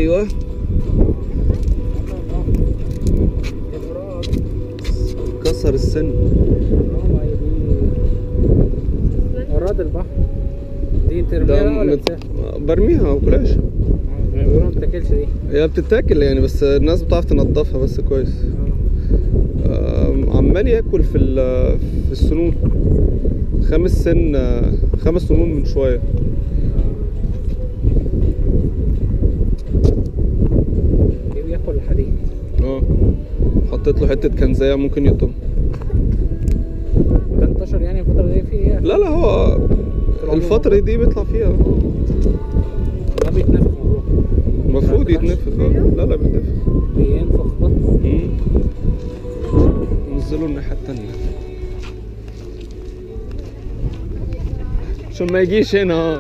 ايوه كسر السن أوراد البحر دي انت ده ترميها ولا مت... بتاع؟ برميها ما باكلهاش بيقولوا ما بتاكلش دي هي بتتاكل يعني بس الناس بتعرف تنضفها بس كويس آم، عمال ياكل في ال- في السنون خمس سن خمس سنون من شويه ايه بياكل الحديد اه حطيت له حته كنزيه ممكن يطم ده انتشر يعني الفترة دي في ايه؟ لا لا هو الفتره دي بيطلع فيها ما بيتنفخ مبروك المفروض يتنفخ آه. لا لا بيتنفخ بينفخ بطنه مم. نزلوا الناحيه التانيه عشان ما يجيش هنا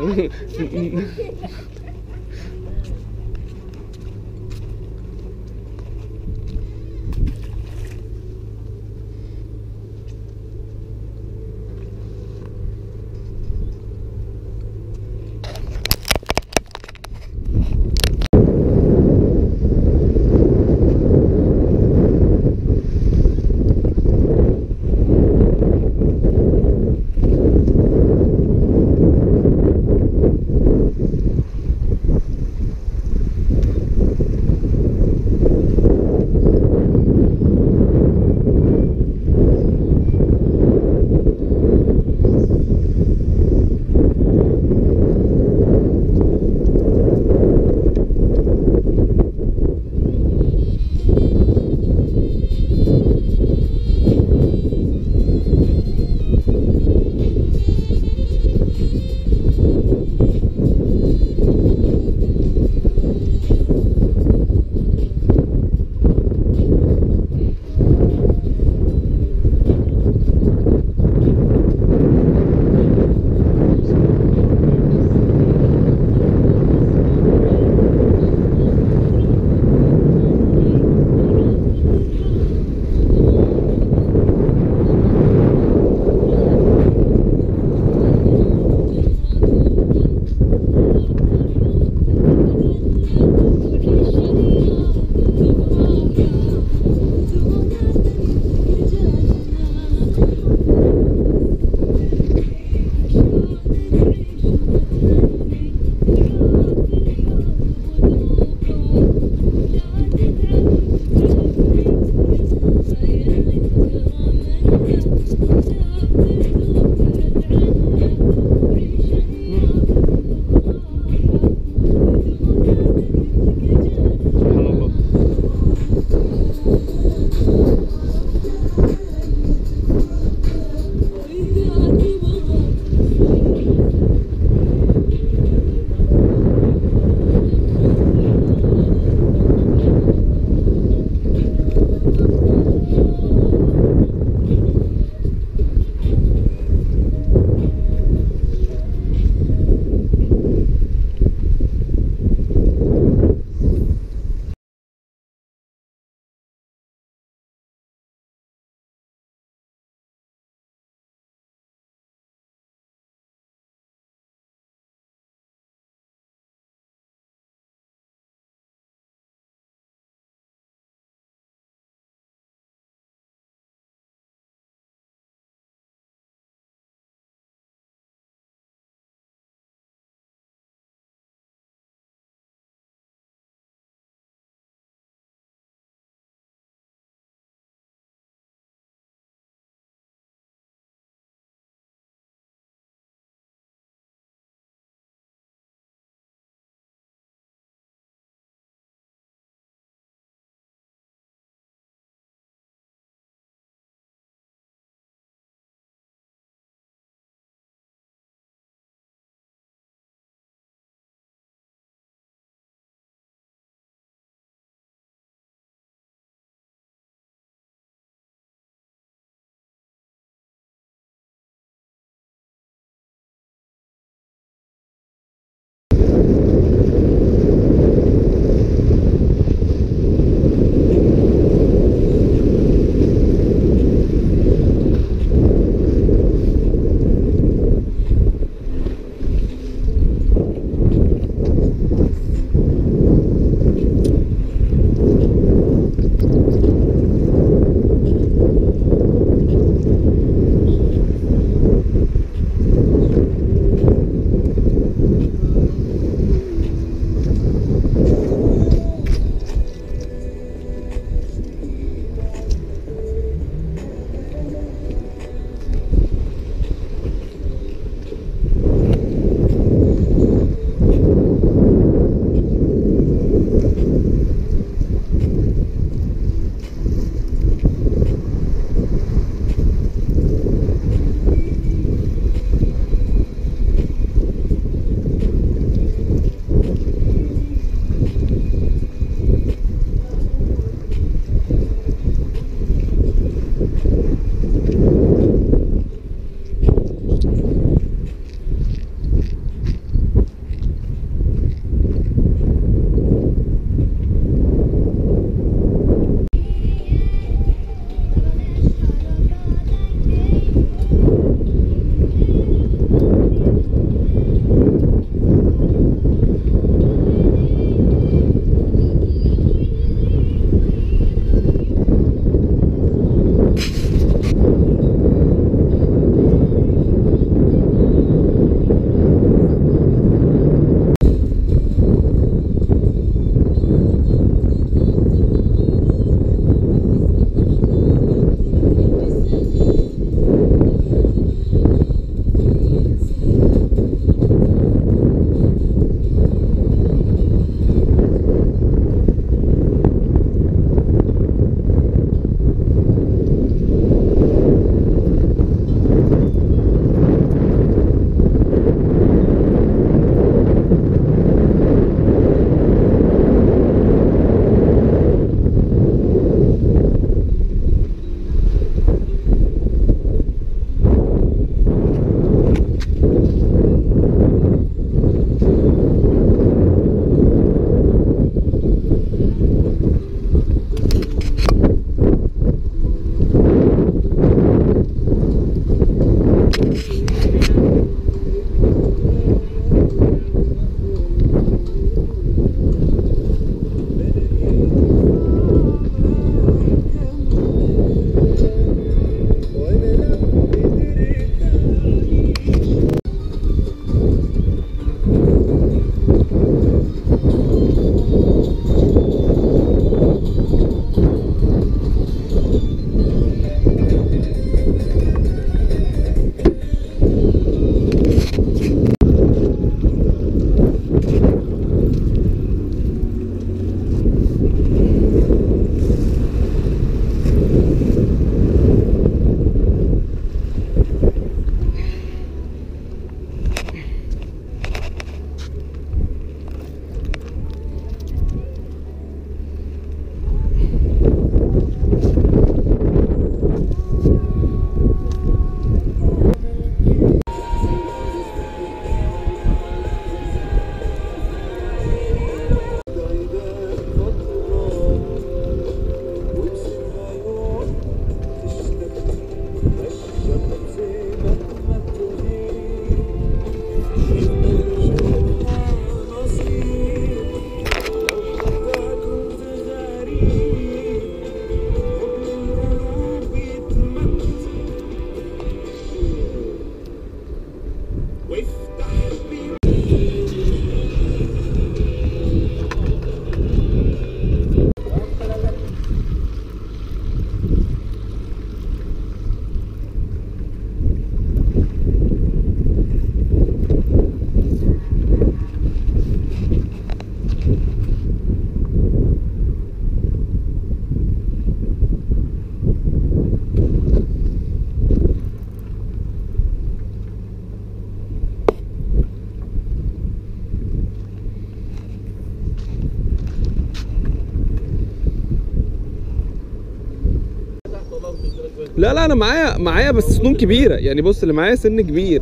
لا لا انا معايا معايا بس سنون كبيره يعني بص اللي معايا سن كبير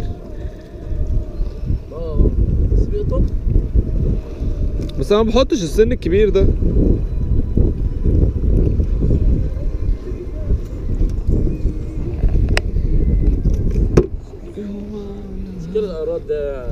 اه بس بيقطم بس انا ما بحطش السن الكبير ده مشكلة الأراد ده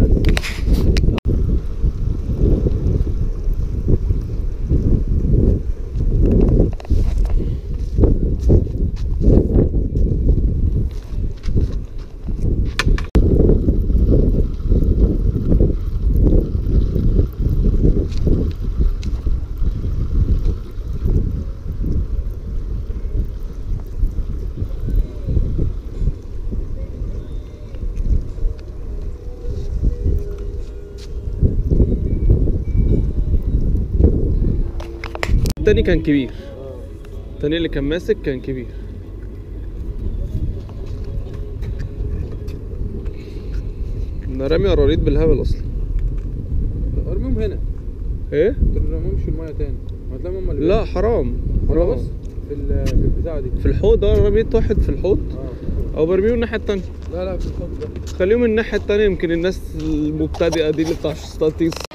التاني كان كبير اه التاني اللي كان ماسك كان كبير انا رامي قراريط بالهبل اصلا ارميهم هنا ايه ترميهمش المية تاني هتلاقي هم اللي لا حرام حرام حرام بص في ال- في البتاعة دي في الحوض اه رميت واحد في الحوض اه او برميه الناحيه التانيه لا لا في الخط ده خليهم الناحيه التانيه يمكن الناس المبتدئه دي اللي بتاع تيجي